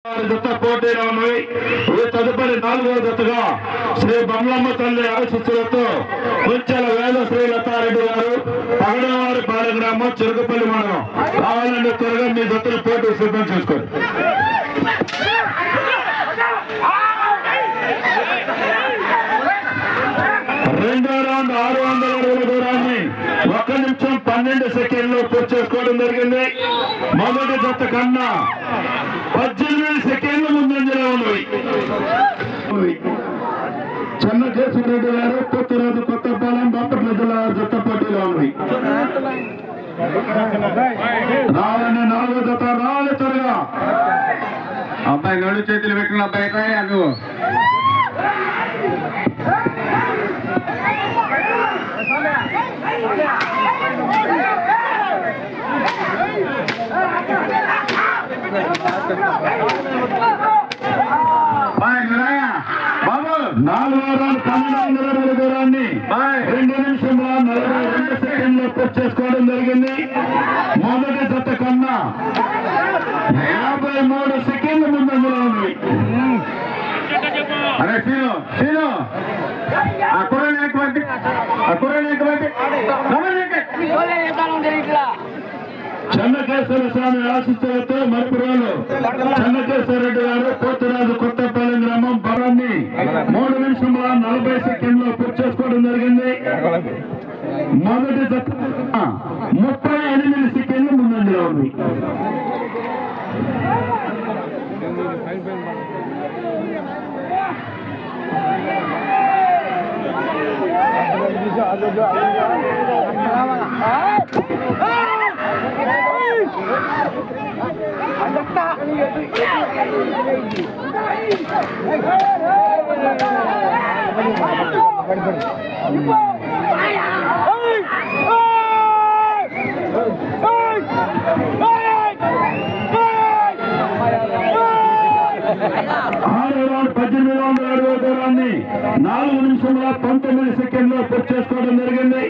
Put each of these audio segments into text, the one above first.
జత పోటీలో ఉన్నాయి ఈ తదుపరి నాలుగో జతగా శ్రీ బమ్లమ్మ తల్లి ఆశిస్సులతో కుంచెల వేద శ్రీలతారెడ్డి గారు పగడవారి పాలగ్రామం చెరుకుపల్లి మండలం కావాలంటే త్వరగా మీ జతలు పోటీ సిద్ధం చేసుకోండి రెండో రౌండ్ ఆరు వందల అడుగుల దూరాన్ని ఒక్క నిమిషం పన్నెండు సెకండ్లు పూర్తి చేసుకోవడం జరిగింది మొదటి జత కన్నా పద్దెనిమిది సెకండ్ల ముందంజలో ఉన్నవి చెన్న కేశవరెడ్డి గారు కొత్తరాజు కొత్తపాలెం బాపట్ల జిల్లా జత పోటీలో ఉన్నవి రావాలని నాలుగో జత రావాలి త్వరగా అబ్బాయి రెండు చేతులు పెట్టిన అబ్బాయి రాయా నువ్వు బాయ్ నువ్వు రాయా బాబు నాలుగో రౌండ్ పన్నెండు వందల అడుగుల దూరాన్ని బాయ్ రెండు నిమిషంలో నలభై రెండు సెకండ్లు పూర్తి చేసుకోవడం జరిగింది మొదటి జత కన్నా యాభై మూడు సెకండ్ల ముందంజలో ఉంది అరే సీను సీను ఆ కుర్రని ఎక్కువంటి ఆ కుర్రని ఎక్కువంటి చెన్నకేశ్వర స్వామి ఆశిస్తులతో మరుపురాలు చెన్నకేశ్వర రెడ్డి గారు పోతురాజు కొత్తపల్లి గ్రామం బరాన్ని మూడు నిమిషంలో నలభై సెకండ్లు పూర్తి చేసుకోవడం జరిగింది మొదటి జత ముప్పై ఎనిమిది సెకండ్లు ముందంజలో ఉంది ఆరు రౌండ్ పద్దెనిమిది వందల అడుగుల దూరాన్ని నాలుగు నిమిషంలో పంతొమ్మిది సెకండ్లో పూర్తి చేసుకోవడం జరిగింది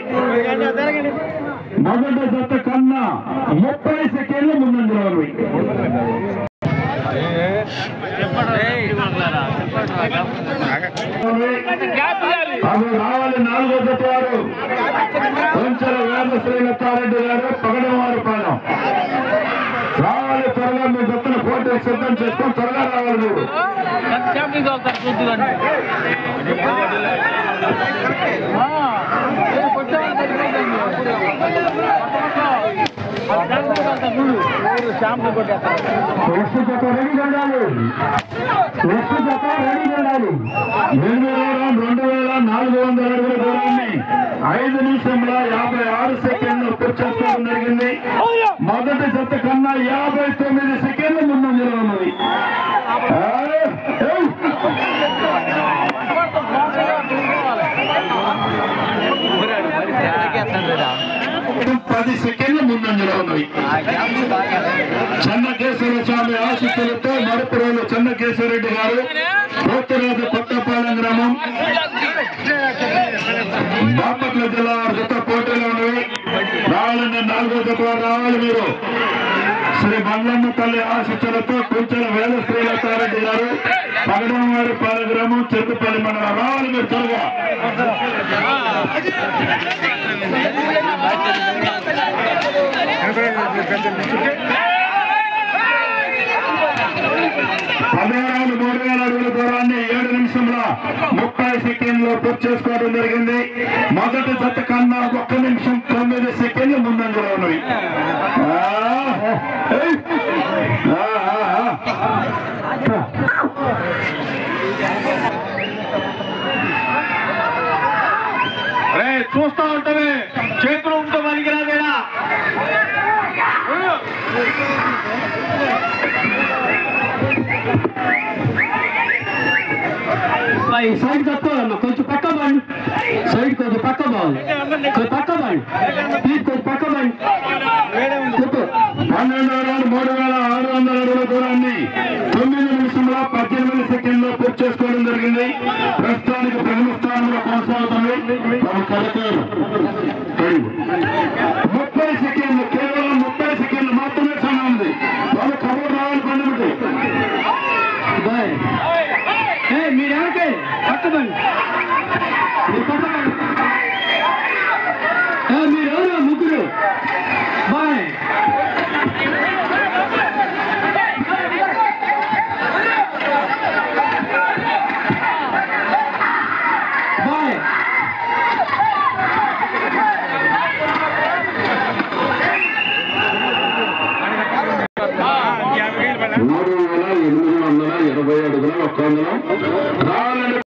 మొదటి జత కన్నా ముప్పై సెకండ్లు ముందంజలో ఉన్నవి అవి రావాలి నాలుగో జత వారు కొంచెల వేద శ్రీలతారెడ్డి గారు పగడవారి పాలెం రావాలి త్వరగా మీ జతన పోటీ సిద్ధం చేసుకొని త్వరగా రావాలి మీరు ఫ్రెష్ జత రెడీగా ఉండాలి ఫ్రెష్ జత రెడీగా ఉండాలి ఎనిమిది వేల రెండు వేల నాలుగు వందల అడుగుల దూరాన్ని ఐదు నిమిషంలో యాభై ఆరు సెకండ్లు పూర్తి చేసుకోవడం జరిగింది మొదటి జత కన్నా యాభై తొమ్మిది సెకండ్ల ముందంజలో ఉన్నది ఆ, ఏయ్! పది సెకండ్ల ముందంజలో ఉన్నవి చెన్నకేశ్వర స్వామి ఆశిస్తులతో మరుపురోలు చెన్నకేశ్వరరెడ్డి గారు పోతురాజు కొత్తపాలెం గ్రామం బాపట్ల జిల్లా జత పోటీలో ఉన్నవి రావాలంటే నాలుగో జత వారు రావాలి మీరు శ్రీ బండ్లమ్మ తల్లి ఆశిస్తులతో కుంచెల వేద శ్రీలతారెడ్డి గారు పగడంవారి పాలెం గ్రామం చెరుకుపల్లి మండలం రావాలి మీరు త్వరగా పదిహేను మూడు వేల అడుగుల దూరాన్ని ఏడు నిమిషంలో ముప్పై సెకండ్లు పూర్తి చేసుకోవడం జరిగింది మొదటి జత కన్నా ఒక్క నిమిషం తొమ్మిది సెకండ్లు ముందంజలో ఉన్నవి ఆ, ఏయ్! ఆ, ఆ, ఆ. రే చూస్తా ఉంటది చేతులు ఉంటే మనకి రాదేనా ఈ సైడ్ తక్కువ కొంచెం పక్క బండి సైడ్ కొంచెం పక్క బాగుంది కొంచెం పక్క బండి ప్లీజ్ కొంచెం పక్క బండి చెప్పు పన్నెండు వేల మూడు వేల ఆరు వందల అడుగుల దూరాన్ని తొమ్మిది నిమిషంలో పద్దెనిమిది సెకండ్లో పూర్తి చేసుకోవడం జరిగింది ప్రస్తుతానికి ప్రథమ స్థానంలో కొనసాగుతుంది తమ కలకారు ముప్పై సెకండ్లు కేవలం ముప్పై సెకండ్లు మాత్రమే సమయం ఉంది వాళ్ళు కబుర్ రావాలి పండుగ పక్కబండి మీరు పక్కబండి ఏ, మీరెవరు ముగ్గురు బాయ్ బాయ్ మూడు వేల ఎనిమిది వందల ఇరవై అడుగుల ఒక్క వందల